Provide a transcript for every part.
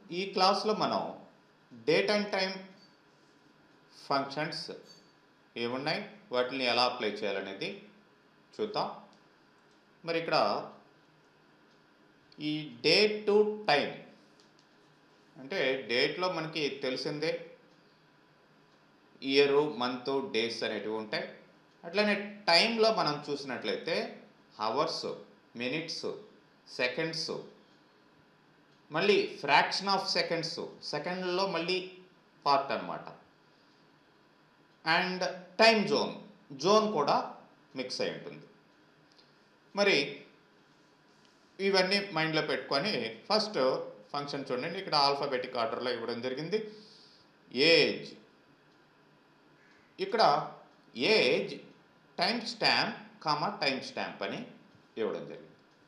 ఈ క్లాస్లో మనం డేట్ అండ్ టైం ఫంక్షన్స్ ఏమున్నాయి వాటిని ఎలా అప్లై చేయాలనేది చూద్దాం మరి ఇక్కడ ఈ డేట్ టు టైం అంటే డేట్లో మనకి తెలిసిందే ఇయరు మంత్ డేస్ అనేటివి ఉంటాయి అట్లనే టైంలో మనం చూసినట్లయితే హవర్స్ మినిట్స్ సెకండ్స్ మళ్ళీ ఫ్రాక్షన్ ఆఫ్ సెకండ్స్ సెకండ్లో మళ్ళీ పార్ట్ అనమాట అండ్ టైం జోన్ జోన్ కూడా మిక్స్ అయి ఉంటుంది మరి ఇవన్నీ మైండ్లో పెట్టుకొని ఫస్ట్ ఫంక్షన్ చూడండి ఇక్కడ ఆల్ఫాబెటిక్ ఆర్డర్లో ఇవ్వడం జరిగింది ఏజ్ ఇక్కడ age timestamp comma time stamp అని ఇవ్వడం జరిగింది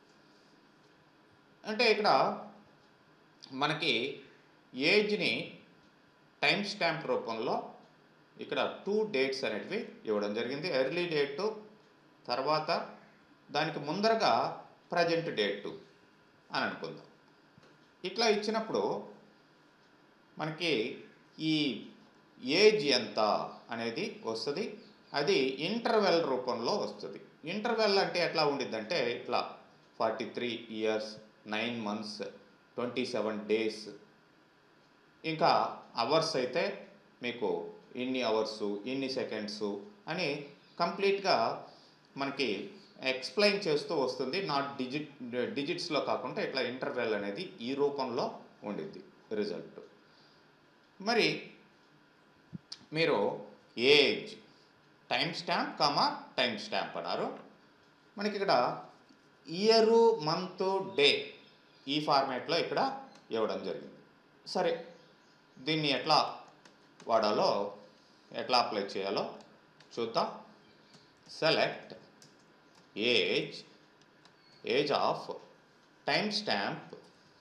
అంటే ఇక్కడ మనకి ఏజ్ని టైం స్టాంప్ రూపంలో ఇక్కడ టూ డేట్స్ అనేటివి ఇవ్వడం జరిగింది ఎర్లీ డేటు తర్వాత దానికి ముందరగా ప్రజెంట్ డేటు అని అనుకుందాం ఇట్లా ఇచ్చినప్పుడు మనకి ఈ ఏజ్ ఎంత అనేది వస్తుంది అది ఇంటర్వెల్ రూపంలో వస్తుంది ఇంటర్వెల్ అంటే ఎట్లా ఉండిద్దంటే ఇట్లా forty three years nine months twenty seven days ఇంకా అవర్స్ అయితే మీకు ఇన్ని అవర్సు ఇన్ని సెకండ్స్ అని కంప్లీట్గా మనకి ఎక్స్ప్లెయిన్ చేస్తూ వస్తుంది నాట్ డిజిట్ డిజిట్స్లో కాకుండా ఇట్లా ఇంటర్వెల్ అనేది ఈ రూపంలో ఉండిద్ది రిజల్ట్ మరి మీరు age timestamp comma timestamp అన్నారు మనకి ఇక్కడ ఇయరు మంత్ డే ఈ ఫార్మేట్లో ఇక్కడ ఇవ్వడం జరిగింది సరే దీన్ని ఎట్లా వాడాలో ఎట్లా అప్లై చేయాలో చూద్దాం select age age of timestamp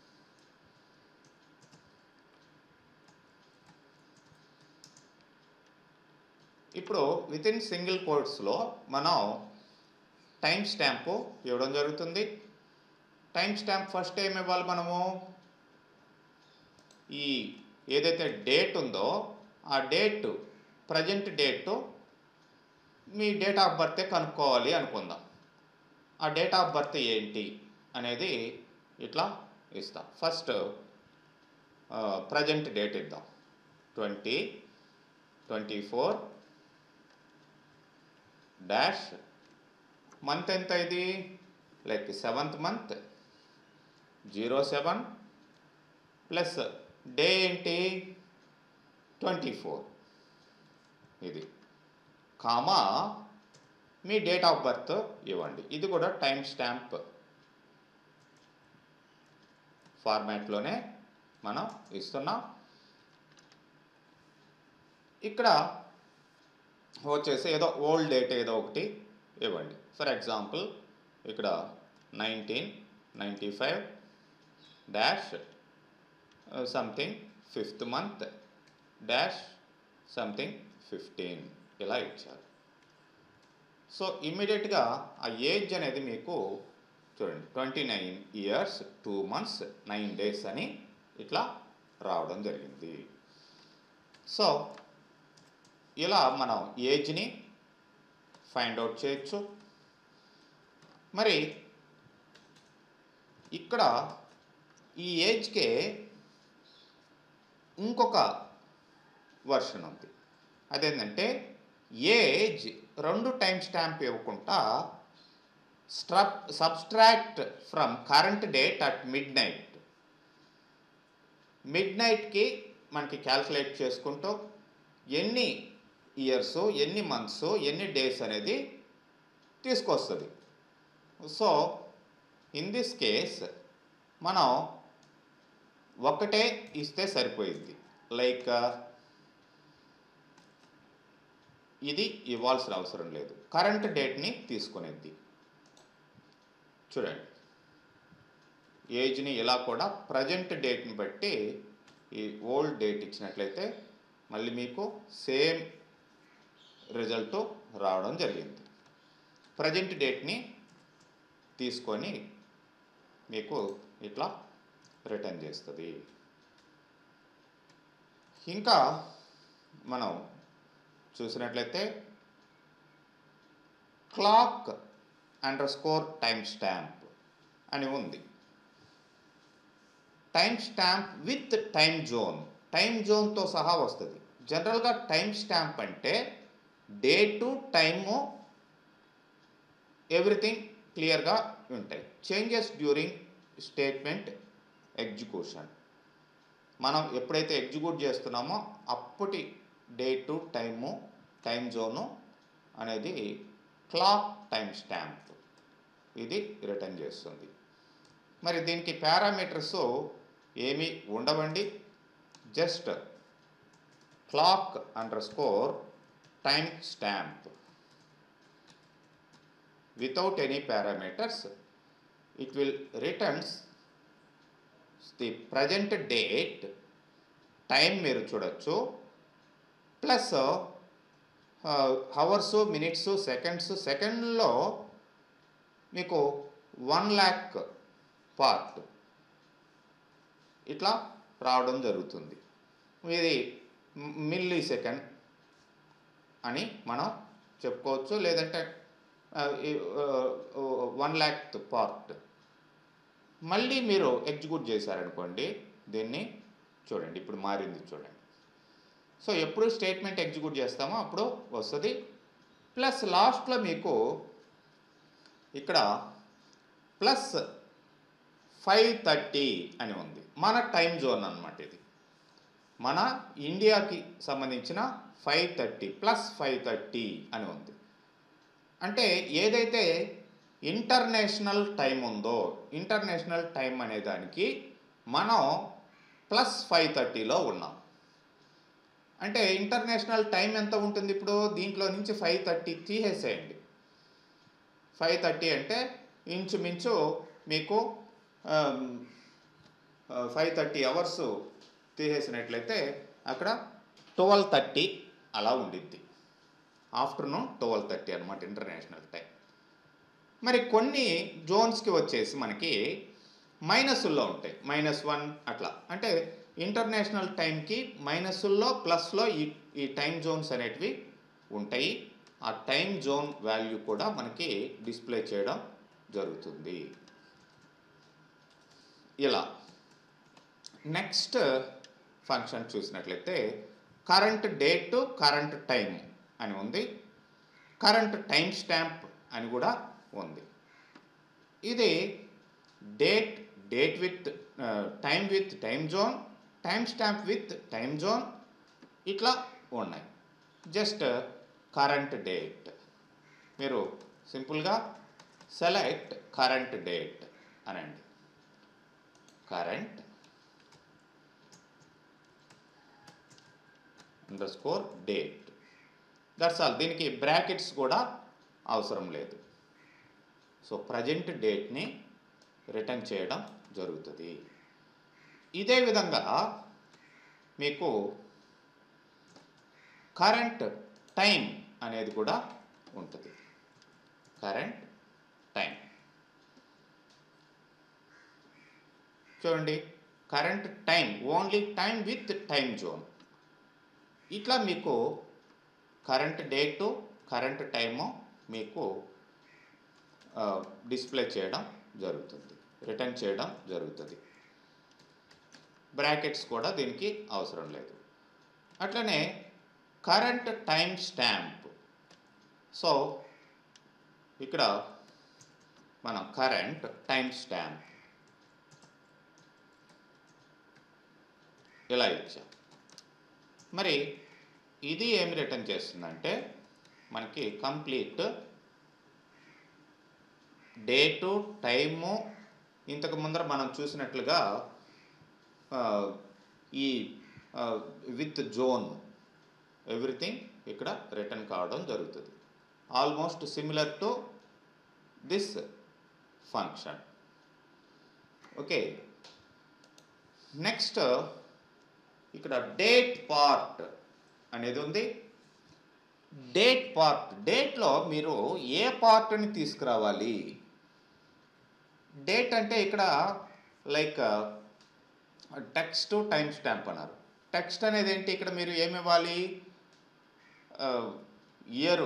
ఇప్పుడు విత్ ఇన్ సింగిల్ కోడ్స్లో మనం టైం స్టాంపు ఇవ్వడం జరుగుతుంది టైం స్టాంప్ ఫస్ట్ ఏమి ఇవ్వాలి మనము ఈ ఏదైతే డేట్ ఉందో ఆ డేట్ ప్రజెంట్ డేట్ మీ డేట్ ఆఫ్ బర్తే కనుక్కోవాలి అనుకుందాం ఆ డేట్ ఆఫ్ బర్త్ ఏంటి అనేది ఇట్లా ఇస్తాం ఫస్ట్ ప్రజెంట్ డేట్ ఇద్దాం twenty twenty four dash month ఎంత ఇది like seventh month zero seven plus day ఏంటి ట్వంటీ ఫోర్ ఇది కామా మీ డేట్ ఆఫ్ బర్త్ ఇవ్వండి ఇది కూడా టైం స్టాంప్ ఫార్మాట్లోనే మనం ఇస్తున్నాం ఇక్కడ వచ్చేసి ఏదో ఓల్డ్ డేట్ ఏదో ఒకటి ఇవ్వండి ఫర్ ఎగ్జాంపుల్ ఇక్కడ nineteen ninety five dash something fifth month dash something fifteen ఇలా ఇచ్చారు సో ఇమ్మీడియట్గా ఆ ఏజ్ అనేది మీకు చూడండి twenty nine years two months nine days అని ఇట్లా రావడం జరిగింది సో ఇలా మనం ఏజ్ని ఫైండ్ అవుట్ చేయొచ్చు మరి ఇక్కడ ఈ ఏజ్కే ఇంకొక వర్షన్ ఉంది అదేంటంటే ఏజ్ రెండు టైం స్టాంప్ ఇవ్వకుండా స్ట్రప్ subtract from current date at midnight మిడ్ నైట్కి మనకి క్యాల్కులేట్ చేసుకుంటూ ఎన్ని ఇయర్స్ ఎన్ని మంత్స్ ఎన్ని డేస్ అనేది తీసుకొస్తుంది సో ఇన్ దిస్ కేస్ మనం ఒకటే ఇస్తే సరిపోయింది లైక్ ఇది ఇవ్వాల్సిన అవసరం లేదు కరెంట్ డేట్ని తీసుకునేది చూడండి ఏజ్ని ఇలా కూడా ప్రజెంట్ డేట్ని బట్టి ఈ ఓల్డ్ డేట్ ఇచ్చినట్లయితే మళ్ళీ మీకు సేమ్ రిజల్ట్ రావడం జరిగింది ప్రజెంట్ డేట్ని తీసుకొని మీకు ఇట్లా రిటర్న్ చేస్తుంది ఇంకా మనం చూసినట్లయితే clock underscore time stamp అని ఉంది time stamp with time zone time zone సహా వస్తుంది జనరల్గా టైం స్టాంప్ అంటే డేటు టైము ఎవ్రీథింగ్ క్లియర్గా ఉంటాయి చేంజెస్ డ్యూరింగ్ స్టేట్మెంట్ ఎగ్జిక్యూషన్ మనం ఎప్పుడైతే ఎగ్జిక్యూట్ చేస్తున్నామో అప్పటి డేటు టైము టైం జోను అనేది క్లాక్ టైం స్టాంప్ ఇది రిటర్న్ చేస్తుంది మరి దీనికి పారామీటర్స్ ఏమీ ఉండవండి just clock underscore time timestamp without any parameters it will returns the present date time మీరు చూడొచ్చు ప్లస్ హవర్స్ మినిట్స్ సెకండ్స్ సెకండ్లో మీకు వన్ ల్యాక్ పార్ట్ ఇట్లా రావడం జరుగుతుంది ఇది మిల్లీ సెకండ్ అని మనం చెప్పుకోవచ్చు లేదంటే వన్ ల్యాక్ పార్ట్ మళ్ళీ మీరు ఎగ్జిక్యూట్ చేశారనుకోండి దీన్ని చూడండి ఇప్పుడు మారింది చూడండి సో ఎప్పుడు స్టేట్మెంట్ ఎగ్జిక్యూట్ చేస్తామో అప్పుడు వస్తుంది ప్లస్ లాస్ట్లో మీకు ఇక్కడ ప్లస్ ఫైవ్ థర్టీ అని ఉంది మన టైం జోన్ అనమాట ఇది మన ఇండియాకి సంబంధించిన five thirty plus five thirty అని ఉంది అంటే ఏదైతే ఇంటర్నేషనల్ టైం ఉందో ఇంటర్నేషనల్ టైం అనే దానికి మనం ప్లస్ ఫైవ్ థర్టీలో ఉన్నాం అంటే ఇంటర్నేషనల్ టైం ఎంత ఉంటుంది ఇప్పుడు దీంట్లో నుంచి ఫైవ్ థర్టీ తీసేసేయండి ఫైవ్ థర్టీ అంటే ఇంచుమించు మీకు ఫైవ్ థర్టీ అవర్స్ తీసేసినట్లయితే అక్కడ ట్వెల్వ్ థర్టీ అలా ఉండిద్ది ఆఫ్టర్నూన్ ట్వెల్వ్ థర్టీ అనమాట ఇంటర్నేషనల్ టైం మరి కొన్ని జోన్స్కి వచ్చేసి మనకి మైనస్ల్లో ఉంటాయి మైనస్ వన్ అట్లా అంటే ఇంటర్నేషనల్ టైంకి మైనస్ల్లో ప్లస్లో ఈ ఈ టైం జోన్స్ అనేటివి ఉంటాయి ఆ టైం జోన్ వాల్యూ కూడా మనకి డిస్ప్లే చేయడం జరుగుతుంది ఇలా నెక్స్ట్ ఫంక్షన్ చూసినట్లయితే కరెంట్ డేట్ కరెంట్ టైం అని ఉంది కరెంట్ టైం స్టాంప్ అని కూడా ఉంది ఇది date date with time with time zone time stamp with time zone ఇట్లా ఉన్నాయి జస్ట్ కరెంట్ డేట్ మీరు సింపుల్గా సెలెక్ట్ కరెంట్ డేట్ అనండి current underscore date that's all దీనికి బ్రాకెట్స్ కూడా అవసరం లేదు సో ప్రజెంట్ డేట్ని రిటర్న్ చేయడం జరుగుతుంది ఇదే విధంగా మీకు కరెంట్ టైం అనేది కూడా ఉంటుంది కరెంట్ టైం చూడండి current time only time with time zone ఇట్లా మీకు కరెంట్ డేటు కరెంట్ టైము మీకు డిస్ప్లే చేయడం జరుగుతుంది రిటర్న్ చేయడం జరుగుతుంది బ్రాకెట్స్ కూడా దీనికి అవసరం లేదు అట్లనే కరెంట్ టైం స్టాంప్ సో ఇక్కడ మనం కరెంట్ టైం స్టాంప్ ఇలా ఇచ్చాం మరి ఇది ఏమి రిటర్న్ చేస్తుందంటే మనకి కంప్లీట్ డేటు టైము ఇంతకు ముందర మనం చూసినట్లుగా ఆ, ఈ విత్ జోన్ ఎవ్రీథింగ్ ఇక్కడ రిటర్న్ కావడం జరుగుతుంది almost similar to this function okay next ఇక్కడ డేట్ పార్ట్ అనేది ఉంది డేట్ పార్ట్ డేట్లో మీరు ఏ పార్ట్ని తీసుకురావాలి డేట్ అంటే ఇక్కడ లైక్ టెక్స్ట్ టైం స్టాంప్ అన్నారు టెక్స్ట్ అనేది ఏంటి ఇక్కడ మీరు ఏమి ఇవ్వాలి year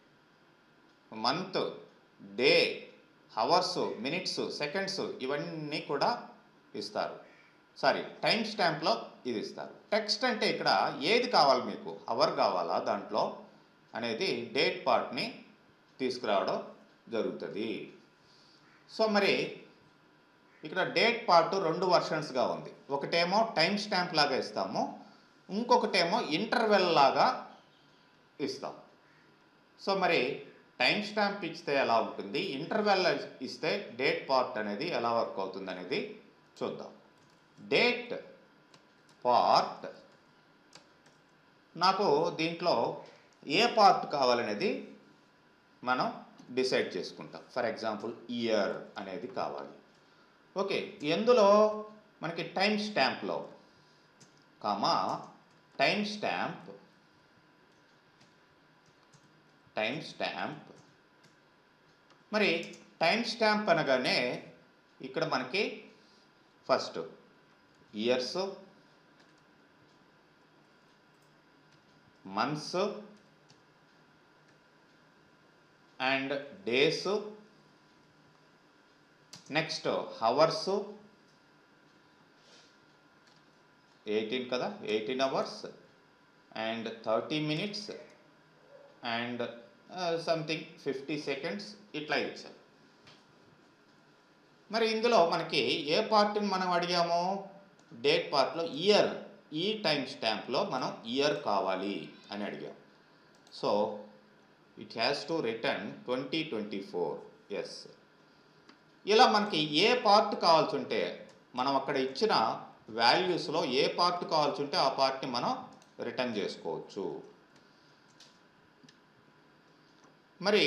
month day hours minutes seconds ఇవన్నీ కూడా ఇస్తారు సారీ టైం స్టాంప్లో ఇది ఇస్తారు టెక్స్ట్ అంటే ఇక్కడ ఏది కావాలి మీకు అవర్ కావాలా దాంట్లో అనేది డేట్ పార్ట్ని తీసుకురావడం జరుగుతుంది సో మరి ఇక్కడ డేట్ పార్ట్ రెండు వర్షన్స్గా ఉంది ఒకటేమో టైం స్టాంప్ లాగా ఇస్తాము ఇంకొకటేమో ఇంటర్వెల్ లాగా ఇస్తాం సో మరి టైం స్టాంప్ ఇస్తే ఎలా ఉంటుంది ఇంటర్వెల్ ఇస్తే డేట్ పార్ట్ అనేది ఎలా వర్క్ అవుతుంది అనేది చూద్దాం డేట్ పార్ట్ నాకు దీంట్లో ఏ పార్ట్ కావాలనేది మనం డిసైడ్ చేసుకుంటాం ఫర్ ఎగ్జాంపుల్ ఇయర్ అనేది కావాలి ఓకే ఎందులో మనకి టైం స్టాంప్లో comma time stamp time timestamp మరి టైం స్టాంప్ అనగానే ఇక్కడ మనకి first years months and days next hours eighteen కదా eighteen hours and thirty minutes and something fifty seconds ఇట్లా ఇచ్చారు మరి ఇందులో మనకి ఏ పార్ట్ని మనం అడిగాము డేట్ పార్ట్లో ఇయర్ ఈ టైం స్టాంప్లో మనం ఇయర్ కావాలి అని అడిగాం so it has to return twenty twenty four ఎస్ ఇలా మనకి ఏ పార్ట్ కావాల్సి ఉంటే మనం అక్కడ ఇచ్చిన వాల్యూస్లో ఏ పార్ట్ కావాల్సి ఉంటే ఆ పార్ట్ని మనం రిటర్న్ చేసుకోవచ్చు మరి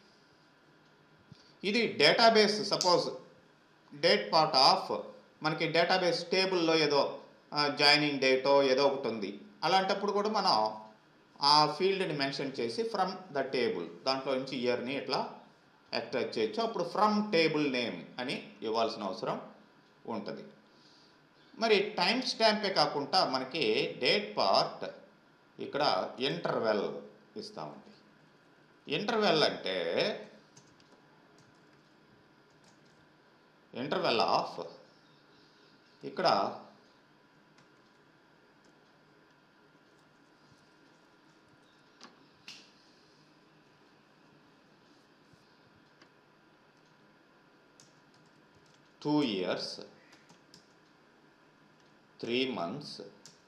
ఇది database suppose date part of మనకి డేటాబేస్ టేబుల్లో ఏదో జాయినింగ్ డేటో ఏదో ఒకటి ఉంది అలాంటప్పుడు కూడా మనం ఆ ఫీల్డ్ని మెన్షన్ చేసి ఫ్రమ్ ద టేబుల్ దాంట్లో నుంచి ఇయర్ని ఇట్లా యాక్టివేట్ చేయొచ్చు అప్పుడు ఫ్రమ్ టేబుల్ నేమ్ అని ఇవ్వాల్సిన అవసరం ఉంటుంది మరి టైం స్టాంపే కాకుండా మనకి డేట్ పార్ట్ ఇక్కడ ఇంటర్వెల్ ఇస్తామండి ఇంటర్వెల్ అంటే ఇంటర్వెల్ ఆఫ్ ఇక్కడ two years three months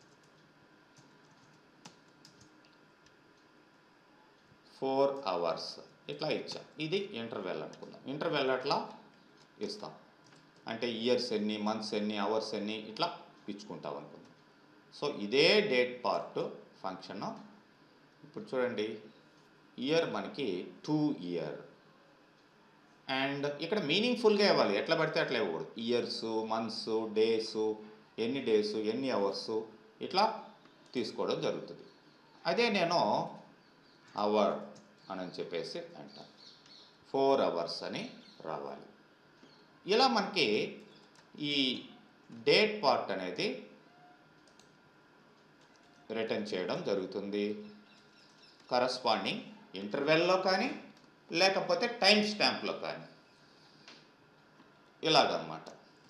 four hours ఇట్లా ఇచ్చాం ఇది ఇంటర్వెల్ అనుకుందాం ఇంటర్వెల్ అట్లా ఇస్తాం అంటే ఇయర్స్ ఎన్ని మంత్స్ ఎన్ని అవర్స్ ఎన్ని ఇట్లా ఇచ్చుకుంటాం అనుకుందాం సో ఇదే డేట్ పార్ట్ ఫంక్షన్ ఇప్పుడు చూడండి ఇయర్ మనకి టూ ఇయర్ అండ్ ఇక్కడ మీనింగ్ఫుల్గా ఇవ్వాలి ఎట్లా పడితే అట్లా ఇవ్వకూడదు ఇయర్స్ మంత్స్ డేస్ ఎన్ని డేస్ ఎన్ని అవర్స్ ఇట్లా తీసుకోవడం జరుగుతుంది అదే నేను అవర్ అని చెప్పేసి అంటాను ఫోర్ అవర్స్ అని రావాలి ఇలా మనకి ఈ డేట్ పార్ట్ అనేది రిటర్న్ చేయడం జరుగుతుంది కరస్పాండింగ్ ఇంటర్వెల్లో కానీ లేకపోతే టైం స్టాంప్లో కానీ ఇలాగనమాట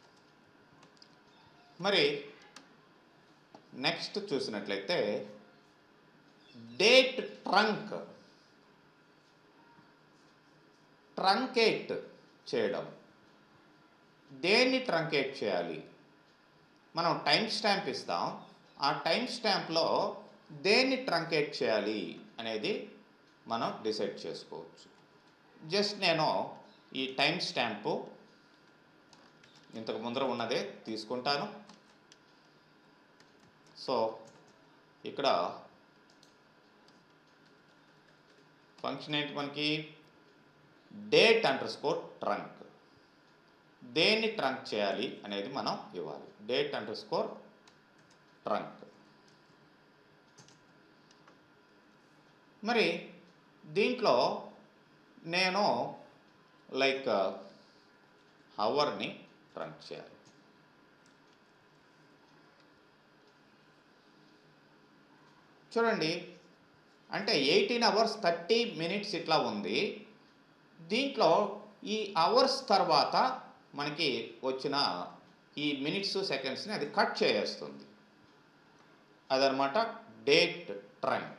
మరి నెక్స్ట్ చూసినట్లయితే డేట్ ట్రంక్ ట్రంకేట్ చేయడం దేన్ని ట్రంకేట్ చేయాలి మనం టైం స్టాంప్ ఇస్తాం ఆ టైం స్టాంప్లో దేన్ని ట్రంకేట్ చేయాలి అనేది మనం డిసైడ్ చేసుకోవచ్చు జస్ట్ నేను ఈ టైం స్టాంపు ఇంతకు ముందర ఉన్నదే తీసుకుంటాను సో ఇక్కడ ఫంక్షన్ ఏంటి మనకి డేట్ అండర్ స్కోర్ ట్రంక్ దేన్ని ట్రంక్ చేయాలి అనేది మనం ఇవ్వాలి డేట్ అండర్ స్కోర్ ట్రంక్ మరి దీంట్లో నేను లైక్ హవర్ని ట్రంక్ చేయాలి చూడండి అంటే ఎయిటీన్ అవర్స్ థర్టీ మినిట్స్ ఇట్లా ఉంది దీంట్లో ఈ అవర్స్ తర్వాత మనకి వచ్చిన ఈ మినిట్స్ సెకండ్స్ని అది కట్ చేసేస్తుంది అదనమాట డేట్ ట్రంక్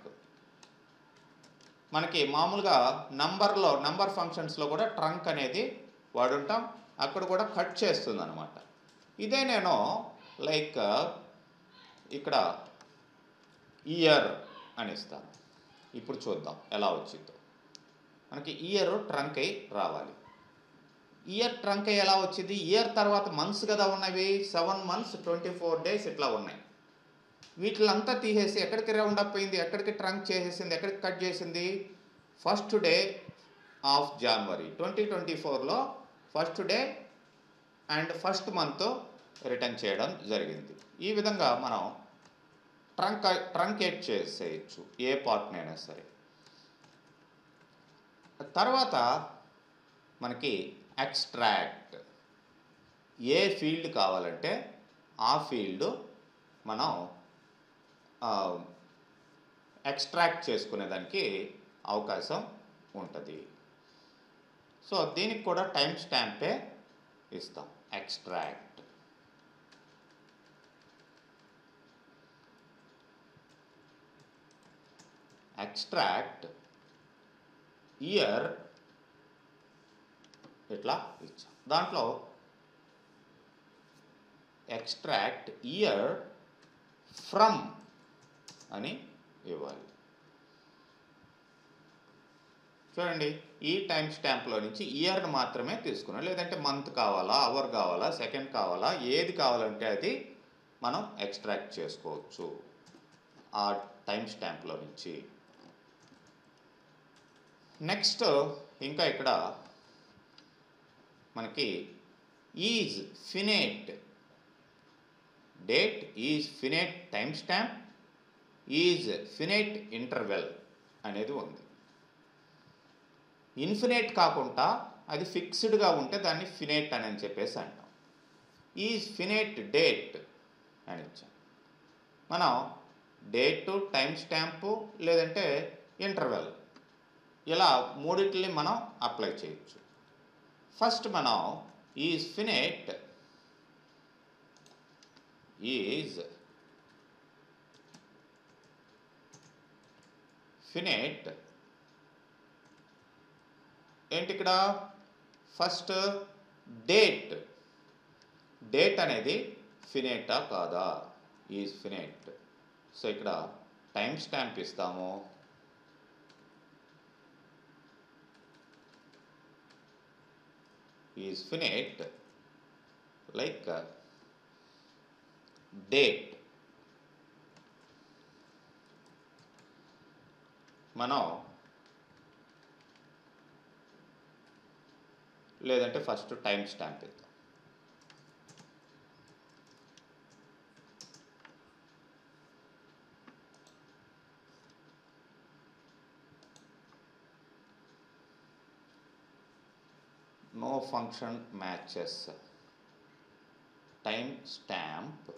మనకి మామూలుగా నంబర్లో నంబర్ ఫంక్షన్స్లో కూడా ట్రంక్ అనేది వాడుంటాం అక్కడ కూడా కట్ చేస్తుంది అనమాట ఇదే నేను లైక్ ఇక్కడ ఇయర్ అని ఇస్తాను ఇప్పుడు చూద్దాం ఎలా వచ్చిందో మనకి ఇయర్ ట్రంక్ అయి రావాలి ఇయర్ ట్రంక్ అయి ఎలా వచ్చింది ఇయర్ తర్వాత మంత్స్ కదా ఉన్నవి seven months twenty four days ఇట్లా ఉన్నాయి వీటిలంతా తీసేసి ఎక్కడికి రౌండ్ అప్ అయింది ఎక్కడికి ట్రంక్ చేసేసింది ఎక్కడికి కట్ చేసింది first day of January twenty twenty ఫోర్లో first day and first month return చేయడం జరిగింది ఈ విధంగా మనం ట్రంక్ ట్రంకేట్ చేసేయచ్చు ఏ పార్ట్నైనా సరే తర్వాత మనకి ఎక్స్ట్రాక్ట్ ఏ ఫీల్డ్ కావాలంటే ఆ ఫీల్డ్ మనం ఎక్స్ట్రాక్ట్ చేసుకునేదానికి అవకాశం ఉంటుంది సో దీనికి కూడా టైం స్టాంపే ఇస్తాం ఎక్స్ట్రాక్ట్ ఎక్స్ట్రాక్ట్ ఇయర్ ఇట్లా ఇచ్చాం దాంట్లో ఎక్స్ట్రాక్ట్ ఇయర్ ఫ్రమ్ అని ఇవ్వాలి చూడండి ఈ టైం స్టాంప్లో నుంచి ఇయర్ని మాత్రమే తీసుకున్నాం లేదంటే మంత్ కావాలా అవర్ కావాలా సెకండ్ కావాలా ఏది కావాలంటే అది మనం ఎక్స్ట్రాక్ట్ చేసుకోవచ్చు ఆ టైం స్టాంప్లో నుంచి నెక్స్ట్ ఇంకా ఇక్కడ మనకి isfinite date isfinite timestamp isfinite interval అనేది ఉంది ఇన్ఫినేట్ కాకుండా అది ఫిక్స్డ్గా ఉంటే దాన్ని ఫినేట్ అని అని చెప్పేసి అంటాం ఈజ్ ఫినేట్ డేట్ అని ఇచ్చాం మనం డేటు టైం స్టాంపు లేదంటే ఇంటర్వెల్ ఇలా మూడింటిని మనం అప్లై చేయొచ్చు ఫస్ట్ మనం ఈజ్ ఫినేట్ ఈజ్ ఫినేట్ ఏంటి ఇక్కడ ఫస్ట్ డేట్ డేట్ అనేది ఫినేటా కాదా ఈజ్ ఫినేట్ సో ఇక్కడ టైం స్టాంప్ ఇస్తాము ఈజ్ ఫినేట్ లైక్ డేట్ మనం లేదంటే ఫస్ట్ టైం స్టాంప్ ఇద్దాం no function matches time stamp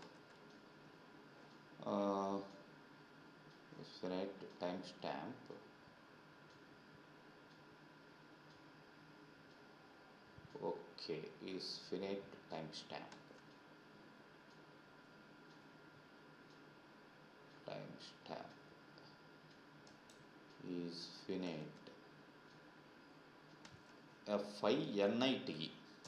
time stamp okay is finite timestamp timestamp is finite f i n i t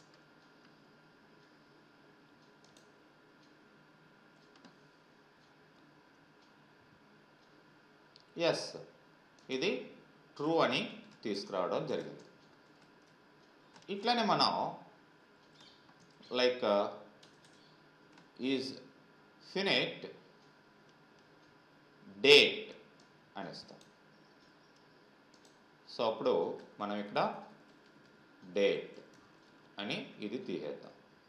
S ఇది true అని తీసుకురావడం జరిగింది ఇట్లనే మనం లైక్ ఈజ్ ఫినిట్ డేట్ అని ఇస్తాం సో అప్పుడు మనం ఇక్కడ డేట్ అని ఇది తీసేద్దాం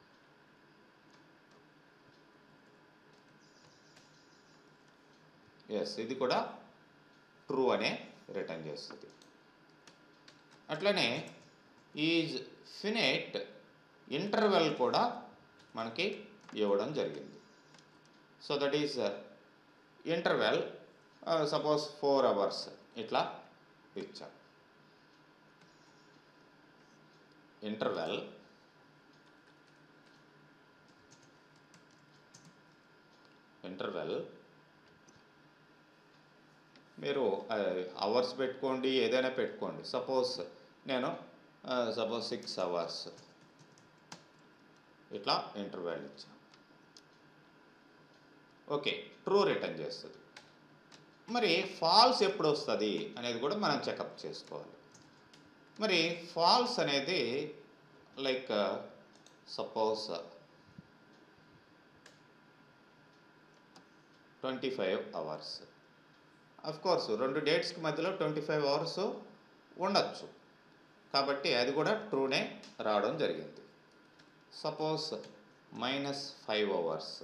ఎస్ ఇది కూడా ట్రూ అనే రిటర్న్ చేస్తుంది అట్లనే ఈజ్ ఫినిట్ ఇంటర్వెల్ కూడా మనకి ఇవ్వడం జరిగింది so that is interval suppose four hours ఇట్లా ఇచ్చాం ఇంటర్వెల్ ఇంటర్వెల్ మీరు అవర్స్ పెట్టుకోండి ఏదైనా పెట్టుకోండి సపోజ్ నేను సపోజ్ సిక్స్ అవర్స్ ఇట్లా ఇంటర్వెల్ ఇచ్చాను ఓకే ట్రూ రిటర్న్ చేస్తుంది మరి ఫాల్స్ ఎప్పుడు వస్తుంది అనేది కూడా మనం చెకప్ చేసుకోవాలి మరి ఫాల్స్ అనేది like suppose twenty five hours of course రెండు డేట్స్కి మధ్యలో ట్వంటీ ఫైవ్ అవర్స్ ఉండొచ్చు కాబట్టి అది కూడా ట్రూనే రావడం జరిగింది సపోజ్ మైనస్ ఫైవ్ అవర్స్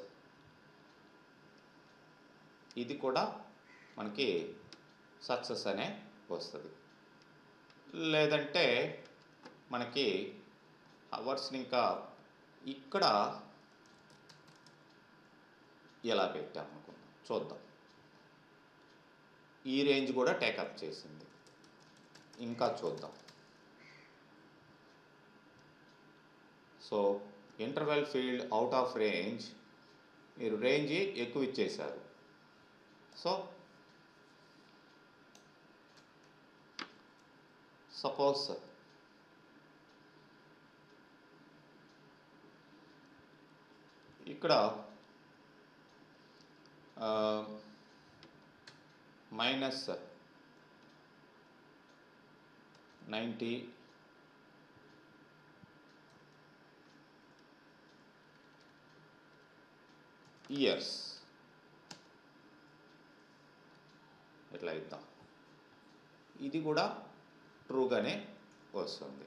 ఇది కూడా మనకి సక్సెస్ అనే వస్తుంది లేదంటే మనకి అవర్స్ని ఇంకా ఇక్కడ ఎలా పెట్టామనుకుందాం చూద్దాం ఈ రేంజ్ కూడా టేకప్ చేసింది ఇంకా చూద్దాం so interval field out of range మీరు రేంజ్ ఎక్కువ ఇచ్చేశారు సో సపోజ్ ఇక్కడ మైనస్ నైంటీ ఇయర్స్ ఇట్లా ఇద్దాం ఇది కూడా ట్రూగానే వస్తుంది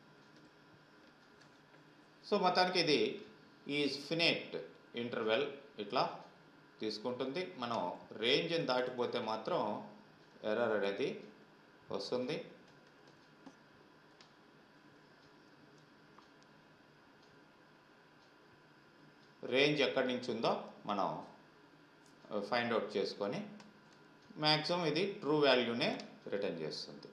సో మొత్తానికి ఇది ఈ ఫినేట్ ఇంటర్వెల్ ఇట్లా తీసుకుంటుంది మనం రేంజ్ని దాటిపోతే మాత్రం ఎర్రర్ అనేది వస్తుంది రేంజ్ ఎక్కడి నుంచి ఉందో మనం ఫైండ్ అవుట్ చేసుకొని మ్యాక్సిమం ఇది ట్రూ వాల్యూనే రిటర్న్ చేస్తుంది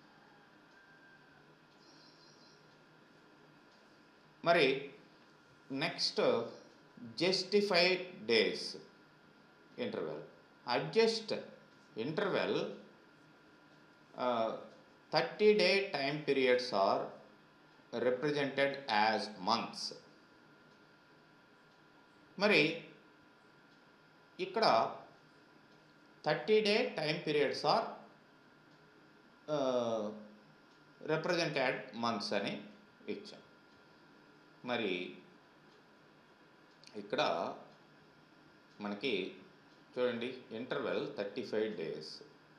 మరి next justify days interval adjust interval thirty day time periods are represented as months మరి ఇక్కడ thirty day time periods are represented months అని ఇచ్చాం మరి ఇక్కడ మనకి చూడండి interval thirty five days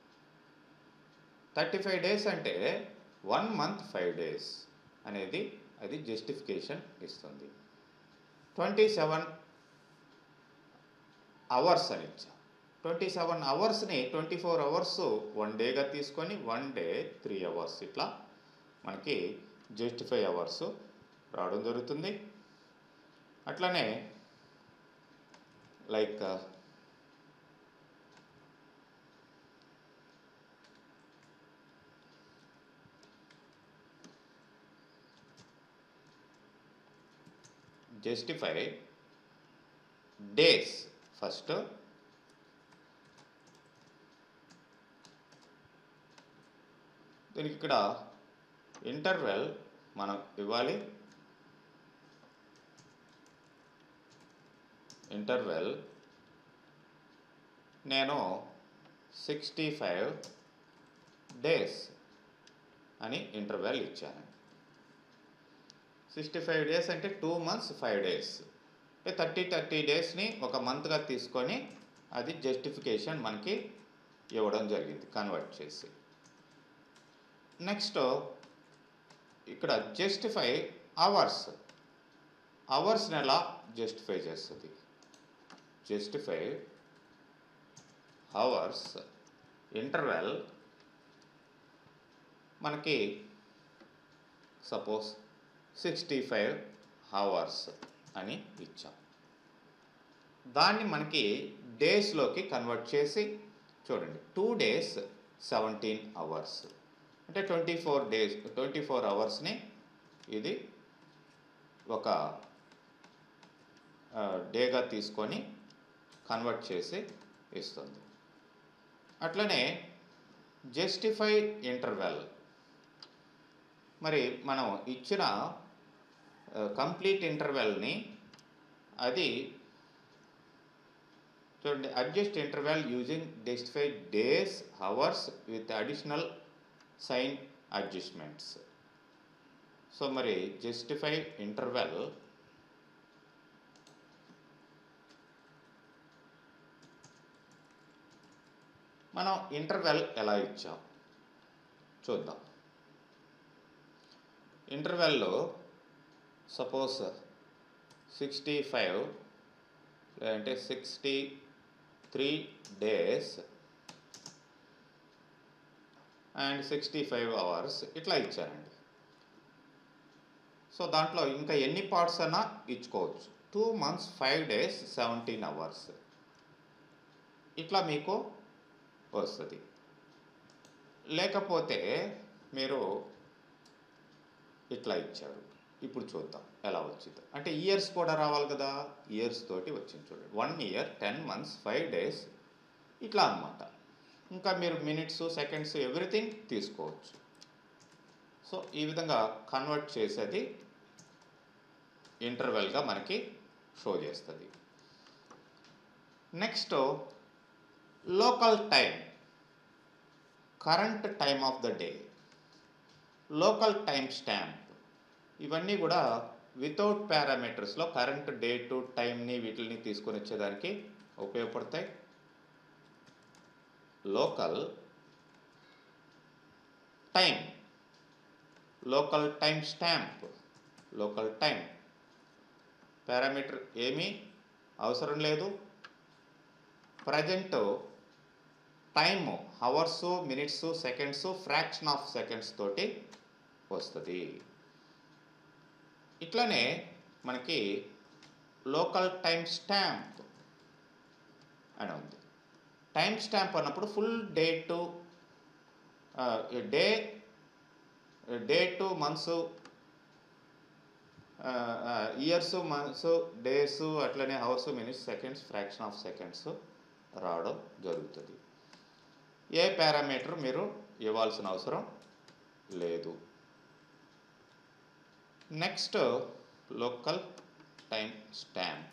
thirty five days అంటే వన్ మంత్ ఫైవ్ డేస్ అనేది అది జస్టిఫికేషన్ ఇస్తుంది ట్వంటీ సెవెన్ అవర్స్ అని ఇచ్చాం ట్వంటీ సెవెన్ అవర్స్ని ట్వంటీ ఫోర్ అవర్స్ వన్ డేగా తీసుకొని వన్ డే త్రీ అవర్స్ ఇట్లా మనకి జస్టిఫై అవర్స్ రావడం జరుగుతుంది అట్లనే లైక్ జస్టిఫై డేస్ ఫస్ట్ దీనికి ఇక్కడ ఇంటర్వెల్ మనం ఇవ్వాలి ఇంటర్వెల్ నేను సిక్స్టీ ఫైవ్ డేస్ అని ఇంటర్వెల్ ఇచ్చాను సిక్స్టీ ఫైవ్ డేస్ అంటే టూ మంత్స్ ఫైవ్ డేస్ అంటే థర్టీ థర్టీ డేస్ని ఒక మంత్గా తీసుకొని అది జస్టిఫికేషన్ మనకి ఇవ్వడం జరిగింది కన్వర్ట్ చేసి నెక్స్ట్ ఇక్కడ జస్టిఫై అవర్స్ అవర్స్ని ఎలా జస్టిఫై చేస్తుంది జస్టిఫై అవర్స్ ఇంటర్వెల్ మనకి సపోజ్ సిక్స్టీ ఫైవ్ అవర్స్ అని ఇచ్చాం దాన్ని మనకి డేస్లోకి కన్వర్ట్ చేసి చూడండి టూ డేస్ సెవెంటీన్ అవర్స్ అంటే twenty four days twenty four అవర్స్ని ఇది ఒక డేగా తీసుకొని కన్వర్ట్ చేసి ఇస్తుంది అట్లనే జస్టిఫై ఇంటర్వెల్ మరి మనం ఇచ్చిన కంప్లీట్ ఇంటర్వెల్ని అది చూడండి adjust interval using justified days hours with additional sign adjustments so మరి జస్టిఫై ఇంటర్వెల్ మనం ఇంటర్వెల్ ఎలా ఇచ్చాం చూద్దాం ఇంటర్వెల్లో సపోజ్ సిక్స్టీ ఫైవ్ లేదంటే sixty three days and sixty five hours ఇట్లా ఇచ్చారండి సో దాంట్లో ఇంకా ఎన్ని పార్ట్స్ అన్నా ఇచ్చుకోవచ్చు two months five days seventeen hours ఇట్లా మీకు వస్తుంది లేకపోతే మీరు ఇట్లా ఇచ్చారు ఇప్పుడు చూద్దాం ఎలా వచ్చిందో అంటే ఇయర్స్ కూడా రావాలి కదా ఇయర్స్ తోటి వచ్చింది చూడండి one year ten months five days ఇట్లా అనమాట ఇంకా మీరు మినిట్స్ సెకండ్స్ ఎవ్రీథింగ్ తీసుకోవచ్చు సో ఈ విధంగా కన్వర్ట్ చేసేది ఇంటర్వెల్గా మనకి షో చేస్తుంది next local time current time of the day local time stamp ఇవన్నీ కూడా వితౌట్ పారామీటర్స్లో కరెంట్ డేటు టైంని వీటిని తీసుకొని వచ్చేదానికి ఉపయోగపడతాయి local time local time stamp local time parameter ఏమీ అవసరం లేదు present time hours minutes seconds fraction of seconds తోటి వస్తుంది ఇట్లనే మనకి లోకల్ టైం స్టాంప్ అని ఉంది టైం స్టాంప్ అన్నప్పుడు full date day date months years months days అట్లనే hours minutes seconds fraction of seconds రావడం జరుగుతుంది ఏ పారామీటర్ మీరు ఇవ్వాల్సిన అవసరం లేదు నెక్స్ట్ లోకల్ టైం స్టాంప్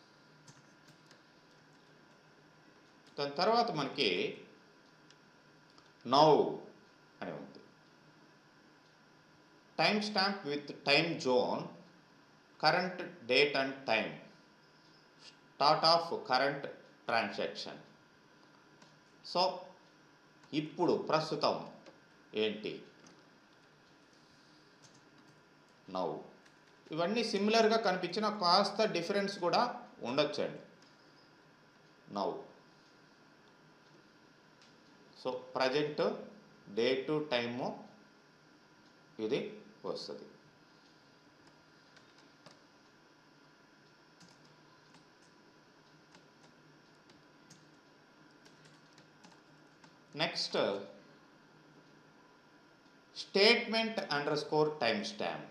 దాని తర్వాత మనకి నౌ అని ఉంది time stamp with time zone current date and time start of current transaction so ఇప్పుడు ప్రస్తుతం ఏంటి నౌ ఇవన్నీ సిమిలర్గా కనిపించిన కాస్త డిఫరెన్స్ కూడా ఉండొచ్చండి now so present day to time ఇది వస్తుంది next statement underscore time stamp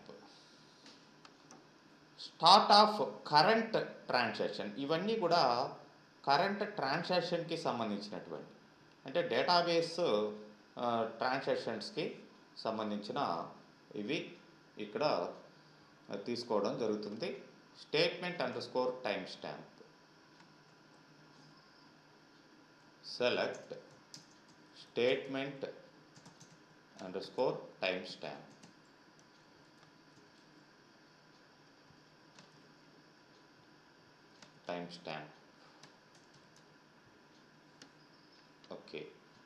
start of current transaction ఇవన్నీ కూడా కరెంట్ ట్రాన్సాక్షన్కి సంబంధించినటువంటి అంటే డేటాబేస్ ట్రాన్సాక్షన్స్కి సంబంధించిన ఇవి ఇక్కడ తీసుకోవడం జరుగుతుంది statement underscore time stamp select statement underscore time stamp time stamp okay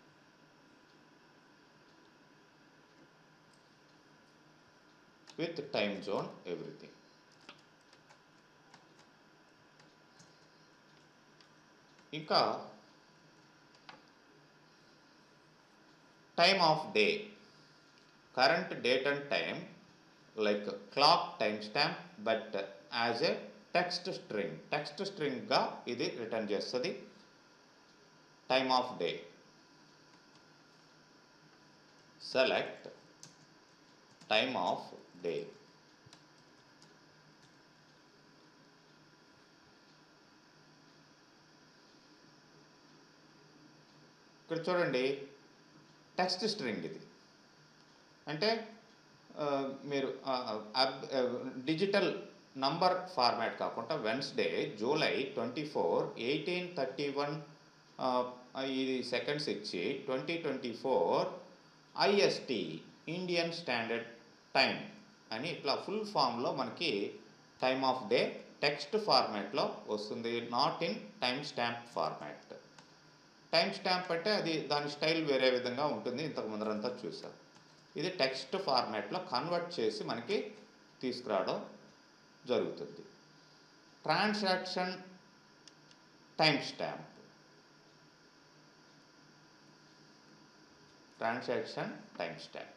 with time zone everything ఇంకా time of day current date and time like clock time stamp but as a text string text స్ట్రింగ్గా ఇది return చేస్తుంది time of day select time of day ఇక్కడ చూడండి text string ఇది అంటే ఆ, మీరు డిజిటల్ నంబర్ ఫార్మాట్ కాకుండా Wednesday July twenty four eighteen thirty one ఇది సెకండ్స్ ఇచ్చి twenty twenty four IST Indian standard time అని ఇట్లా ఫుల్ ఫామ్లో మనకి టైమ్ ఆఫ్ డే టెక్స్ట్ ఫార్మాట్లో వస్తుంది not in time stamp format time stamp అంటే అది దాని స్టైల్ వేరే విధంగా ఉంటుంది ఇంతకు ముందరంతా చూసాం ఇది టెక్స్ట్ ఫార్మాట్లో కన్వర్ట్ చేసి మనకి తీసుకురావడం జరుగుతుంది transaction time stamp transaction time stamp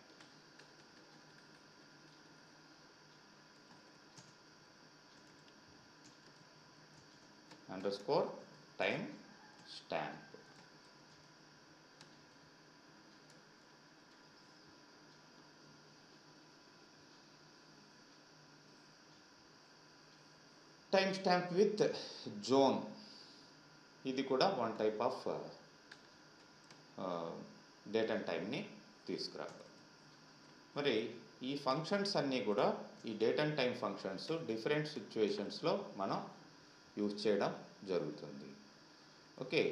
underscore time stamp time stamp with zone ఇది కూడా one type of date and టైంని తీసుకురావడం మరి ఈ ఫంక్షన్స్ అన్నీ కూడా ఈ date and time functions different సిచ్యువేషన్స్లో మనం యూజ్ చేయడం జరుగుతుంది ఓకే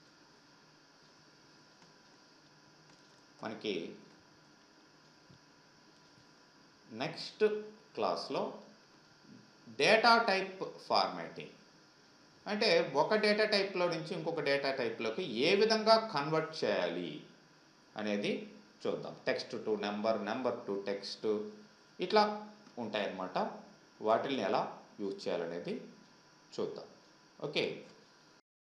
మనకి నెక్స్ట్ క్లాస్లో డేటా టైప్ ఫార్మాటింగ్ అంటే ఒక డేటా టైప్లో నుంచి ఇంకొక డేటా టైప్లోకి ఏ విధంగా కన్వర్ట్ చేయాలి అనేది చూద్దాం text to number number to text ఇట్లా ఉంటాయన్నమాట వాటిల్ని ఎలా యూజ్ చేయాలనేది చూద్దాం ఓకే